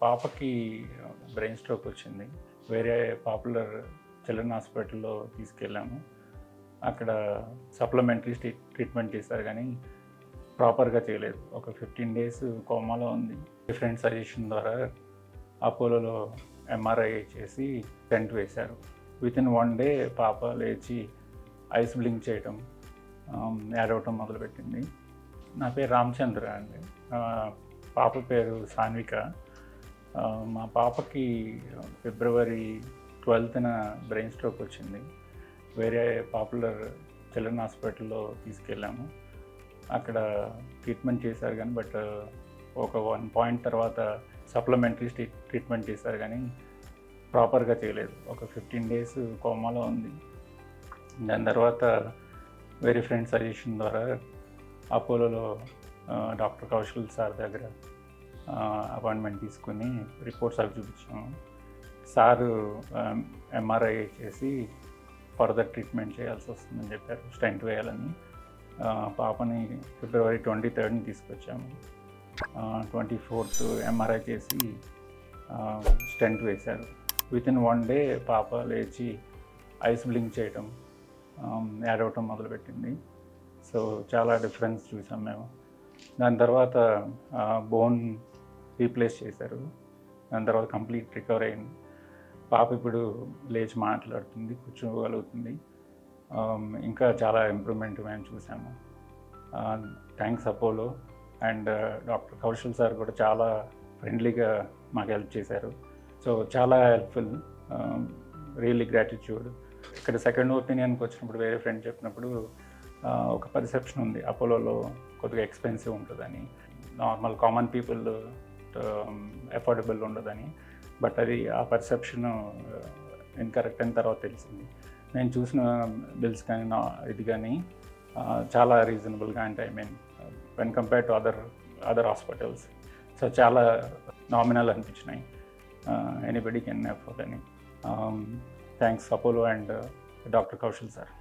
పాపకి brain stroke వచ్చింది వేరే పాపులర్ చిల్డ్రన్ హాస్పిటల్లో తీసుకెళ్ళాము అక్కడ సప్లిమెంటరీ ట్రీట్మెంట్ చేశారు కానీ ప్రాపర్గా చేయలేదు ఒక ఫిఫ్టీన్ డేస్ కోమాలో ఉంది డిఫరెంట్ సజెషన్ ద్వారా అపోలోలో ఎంఆర్ఐ చేసి టెంట్ వేశారు విత్ ఇన్ వన్ డే పాప లేచి ఐస్ బ్లింక్ చేయటం ఏడవటం మొదలుపెట్టింది నా పేరు రామచంద్ర అండి ఆ, పాప పేరు సాన్విక ఆ, మా పాపకి ఫిబ్రవరి ట్వెల్త్న బ్రెయిన్ స్ట్రోక్ వచ్చింది వేరే పాపులర్ చిల్డ్రన్ హాస్పిటల్లో తీసుకెళ్ళాము అక్కడ ట్రీట్మెంట్ చేశారు కానీ బట్ ఒక వన్ పాయింట్ తర్వాత సప్లిమెంటరీ ట్రీట్మెంట్ చేశారు కానీ ప్రాపర్గా చేయలేదు ఒక ఫిఫ్టీన్ డేస్ కోమాలో ఉంది దాని తర్వాత వేరే ఫ్రెండ్ సజెషన్ ద్వారా అపోలోలో డాక్టర్ కౌశల్ సార్ దగ్గర అపాయింట్మెంట్ తీసుకుని రిపోర్ట్స్ అవి చూపించాము సారు ఎంఆర్ఐ చేసి ఫర్దర్ ట్రీట్మెంట్ చేయాల్సి వస్తుందని చెప్పారు స్టెంట్ వేయాలని ఆ, పాపని ఫిబ్రవరి ట్వంటీ థర్డ్ని తీసుకొచ్చాము ట్వంటీ ఫోర్త్ ఎంఆర్ఐ చేసి స్టెంట్ వేశారు విత్ ఇన్ వన్ డే పాప లేచి ఐస్ బ్లింక్ చేయటం ఏడవటం మొదలుపెట్టింది సో చాలా డిఫరెన్స్ చూసాం మేము దాని తర్వాత బోన్ రీప్లేస్ చేశారు దాని తర్వాత కంప్లీట్ రికవర్ అయింది పాప ఇప్పుడు లేచి మాట్లాడుతుంది కూర్చోగలుగుతుంది Um, ఇంకా చాలా ఇంప్రూవ్మెంట్ మేము చూసాము thanks Apollo and doctor Kaushal sir కూడా చాలా ఫ్రెండ్లీగా మాకు హెల్ప్ చేశారు సో చాలా హెల్ప్ఫుల్ రియల్లీ గ్రాటిట్యూడ్ ఇక్కడ సెకండ్ ఒపీనియన్కి వచ్చినప్పుడు వేరే ఫ్రెండ్ చెప్పినప్పుడు ఆ, ఒక పర్సెప్షన్ ఉంది అపోలోలో కొద్దిగా ఎక్స్పెన్సివ్ ఉంటుందని నార్మల్ కామన్ పీపుల్ అఫోర్డబుల్ ఉండదని బట్ అది ఆ పర్సెప్షన్ ఇన్కరెక్ట్ అయిన తర్వాత తెలిసింది నేను చూసిన బిల్స్ కానీ నా ఇది కానీ ఆ, చాలా రీజనబుల్గా అంటే I mean when compare to other other hospitals so చాలా నామినల్ అనిపించినాయి ఎనీబడి కెన్ అఫోర్డ్ అని thanks Apollo and doctor Kaushal sir